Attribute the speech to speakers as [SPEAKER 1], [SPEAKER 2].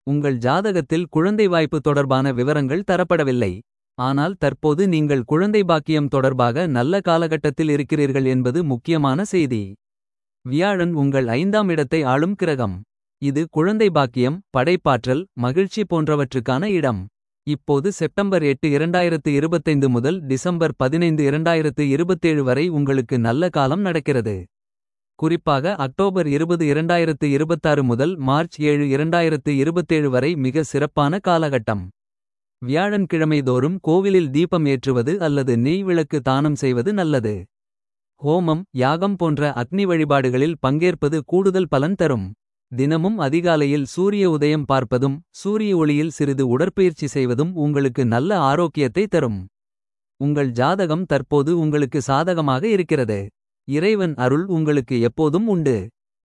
[SPEAKER 1] உங்கள் ஜாதகத்தில் குழந்தை வாய்ப்பு தொடர்பான விவரங்கள் தரப்படவில்லை. ஆனால் தற்போது நீங்கள் குழந்தை பாக்கியம் தொடர்பாக நல்ல காலகட்டத்தில் இருக்கிறீர்கள் என்பது முக்கியமான செய்தி. வியாழன் உங்கள் ஐந்தாம் இடத்தை ஆளும் கிரகம். இது குழந்தை பாக்கியம் படைப்பாற்றல் மகிழ்ச்சி போன்றவற்றுக்கான இடம். இப்போது செப்டம்பர் 8 2025 முதல் டிசம்பர் 15 2027 வரை உங்களுக்கு நல்ல காலம் நடக்கிறது. குறிப்பாக அக்டோபர் 20 2026 முதல் மார்ச் 7 2027 வரை மிக சிறப்பான காலகட்டம். வியாழன் கிழமை தோறும் கோவிலில் தீபம் ஏற்றுவது அல்லது நெய் விளக்கு தானம் செய்வது நல்லது. ஹோமம் யாகம் போன்ற அக்னி வழிபாடுகளில் பங்கேற்பது கூடுதல் பலன் தரும். தினமும் அதிகாலையில் சூரிய உதயம் பார்ப்பதும் சூரிய ஒளியில் சிறிது உடற்பயிற்சி செய்வதும் உங்களுக்கு நல்ல ஆரோக்கியத்தை தரும். உங்கள் ஜாதகம் தற்போது உங்களுக்கு சாதகமாக இருக்கிறது. இறைவன் அருள் உங்களுக்கு எப்போதும் உண்டு.